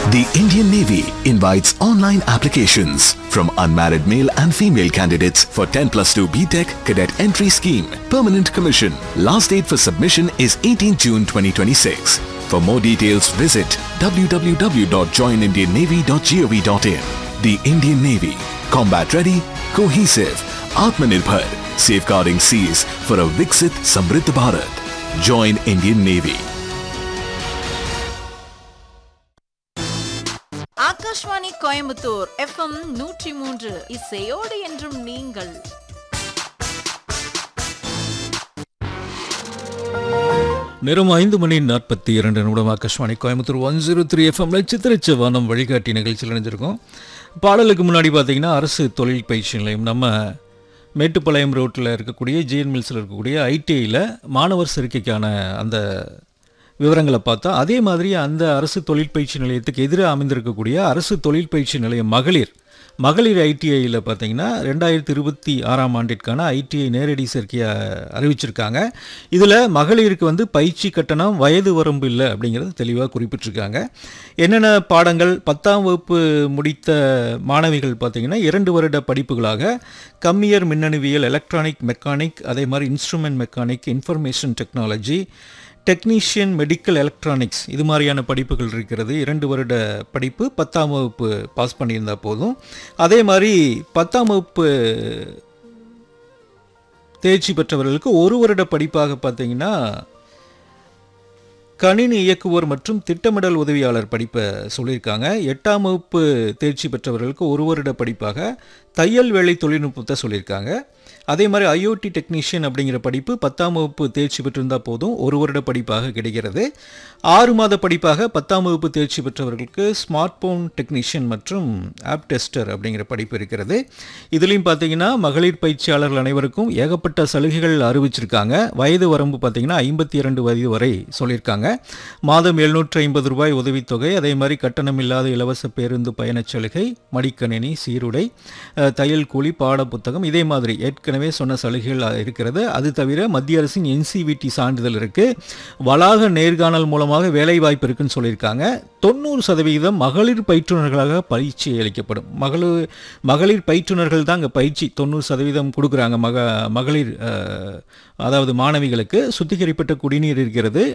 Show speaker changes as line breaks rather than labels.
The Indian Navy invites online applications from unmarried male and female candidates for 10 plus 2 BTEC cadet entry scheme, permanent commission. Last date for submission is 18 June 2026. For more details, visit www.joinindiannavy.gov.in. The Indian Navy, combat ready, cohesive, Atmanirbhar, safeguarding seas for a Viksit Samriddh Bharat. Join Indian Navy.
Akashvani Coimbatore FM நூற்றி மூன்று இசையோடு என்றும் நீங்கள்
நேரம் ஐந்து மணி நாற்பத்தி இரண்டு நிமிடம் Akashvani Coimbatore one zero three எஃப்எம்ல சித்திரச்ச வானம் வழிகாட்டி நிகழ்ச்சியில் இணைஞ்சிருக்கோம் பாடலுக்கு முன்னாடி பார்த்தீங்கன்னா அரசு தொழில் பயிற்சி நிலையம் நம்ம மேட்டுப்பாளையம் ரோட்டில் இருக்கக்கூடிய ஜிஎன் மில்ஸில் இருக்கக்கூடிய ஐடிஐயில் மாணவர் சேர்க்கைக்கான அந்த விவரங்களை பார்த்தா அதே மாதிரி அந்த அரசு தொழில் பயிற்சி நிலையத்துக்கு எதிராக அமைந்திருக்கக்கூடிய அரசு தொழில் பயிற்சி நிலையம் மகளிர் மகளிர் ஐடிஐயில் பார்த்தீங்கன்னா ரெண்டாயிரத்தி இருபத்தி ஆறாம் ஆண்டிற்கான ஐடிஐ நேரடி சேர்க்கையை அறிவிச்சிருக்காங்க இதில் மகளிருக்கு வந்து பயிற்சி கட்டணம் வயது வரம்பு இல்லை அப்படிங்கிறது தெளிவாக குறிப்பிட்டிருக்காங்க என்னென்ன பாடங்கள் பத்தாம் வகுப்பு முடித்த மாணவிகள் பார்த்தீங்கன்னா இரண்டு வருட படிப்புகளாக கம்மியர் மின்னணுவியல் எலக்ட்ரானிக் மெக்கானிக் அதே மாதிரி instrument mechanic information technology technician medical electronics இது மாதிரியான படிப்புகள் இருக்கிறது இரண்டு வருட படிப்பு பத்தாம் வகுப்பு பாஸ் பண்ணியிருந்தா போதும் அதே மாதிரி பத்தாம் வகுப்பு தேர்ச்சி பெற்றவர்களுக்கு ஒரு வருட படிப்பாக பார்த்தீங்கன்னா கணினி இயக்குவோர் மற்றும் திட்டமிடல் உதவியாளர் படிப்பை சொல்லியிருக்காங்க எட்டாம் வகுப்பு தேர்ச்சி பெற்றவர்களுக்கு ஒரு வருட படிப்பாக தையல் வேலை தொழில்நுட்பத்தை சொல்லியிருக்காங்க அதே மாதிரி ஐஓடி டெக்னீஷியன் அப்படிங்கிற படிப்பு பத்தாம் வகுப்பு தேர்ச்சி பெற்றிருந்தால் போதும் ஒரு வருட படிப்பாக கிடைக்கிறது ஆறு மாத படிப்பாக பத்தாம் வகுப்பு தேர்ச்சி பெற்றவர்களுக்கு ஸ்மார்ட் போன் டெக்னீஷியன் மற்றும் ஆப் டெஸ்டர் அப்படிங்கிற படிப்பு இருக்கிறது இதுலேயும் பார்த்தீங்கன்னா மகளிர் பயிற்சியாளர்கள் அனைவருக்கும் ஏகப்பட்ட சலுகைகள் அறிவிச்சிருக்காங்க வயது வரம்பு பார்த்தீங்கன்னா ஐம்பத்தி இரண்டு வயது வரை சொல்லியிருக்காங்க மாதம் எழுநூற்று ஐம்பது ரூபாய் உதவித்தொகை அதே மாதிரி கட்டணம் இல்லாத இலவச பேருந்து பயணச் சலுகை மடிக்கணினி சீருடை அஹ், தையல் கூலி பாட புத்தகம் இதே மாதிரி ஏற்கனவே சொன்ன சலுகைகள் இருக்கிறது அது தவிர மத்திய அரசின் என்சிவிடி சான்றிதழ் இருக்கு வளாக நேர்காணல் மூலமாக வேலை வாய்ப்பு இருக்குன்னு சொல்லியிருக்காங்க தொண்ணூறு சதவிகிதம் மகளிர் பயிற்றுனர்களாக பயிற்சி அளிக்கப்படும் மகளிர் மகளிர் பயிற்றுனர்கள் தான் அங்கே பயிற்சி தொண்ணூறு சதவீதம் கொடுக்குறாங்க மக மகளிர் அஹ், அதாவது மாணவிகளுக்கு சுத்திகரிப்பட்ட குடிநீர் இருக்கிறது